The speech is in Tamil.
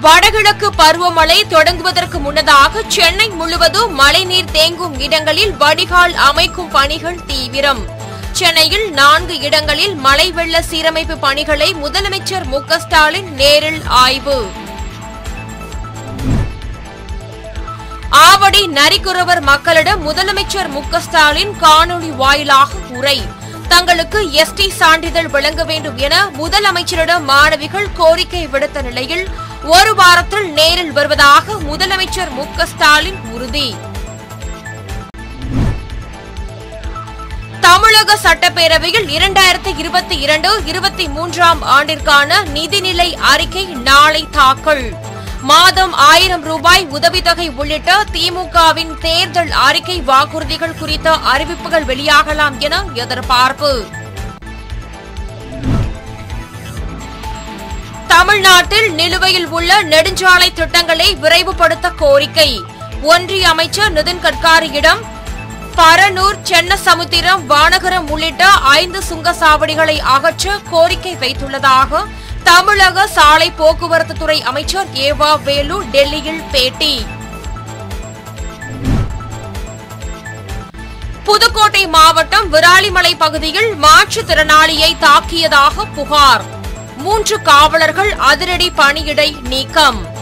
வடகிழக்கு பருவமழை தொடங்குவதற்கு முன்னதாக சென்னை முழுவதும் மழைநீர் தேங்கும் இடங்களில் வடிகால் அமைக்கும் பணிகள் தீவிரம் சென்னையில் நான்கு இடங்களில் மழை வெள்ள சீரமைப்பு பணிகளை முதலமைச்சர் மு க ஸ்டாலின் நேரில் ஆய்வு ஆவடி நரிக்குறவர் மக்களிடம் முதலமைச்சர் மு க ஸ்டாலின் காணொலி வாயிலாக உரை தங்களுக்கு எஸ்டி சான்றிதழ் வழங்க வேண்டும் என முதலமைச்சரிடம் மாணவிகள் கோரிக்கை விடுத்த நிலையில் ஒரு வாரத்தில் நேரில் வருவதாக முதலமைச்சர் மு க ஸ்டாலின் உறுதி தமிழக சட்டப்பேரவையில் இரண்டாயிரத்தி இருபத்தி இரண்டு இருபத்தி மூன்றாம் ஆண்டிற்கான நிதிநிலை அறிக்கை நாளை தாக்கல் மாதம் ஆயிரம் ரூபாய் உதவித்தொகை உள்ளிட்ட திமுகவின் தேர்தல் அறிக்கை வாக்குறுதிகள் குறித்த அறிவிப்புகள் வெளியாகலாம் என எதிர்பார்ப்பு தமிழ்நாட்டில் நிலுவையில் உள்ள நெடுஞ்சாலை திட்டங்களை விரைவுபடுத்த கோரிக்கை ஒன்றிய அமைச்சர் நிதின் கட்காரியிடம் பரனூர் சென்னசமுத்திரம் வானகரம் உள்ளிட்ட ஐந்து சுங்கச்சாவடிகளை அகற்ற கோரிக்கை வைத்துள்ளதாக தமிழக சாலை போக்குவரத்து துறை அமைச்சர் ஏவா வேலு டெல்லியில் பேட்டி புதுக்கோட்டை மாவட்டம் விராலிமலை பகுதியில் மாற்றுத்திறனாளியை தாக்கியதாக புகார் மூன்று காவலர்கள் அதிரடி பணியிடை நீக்கம்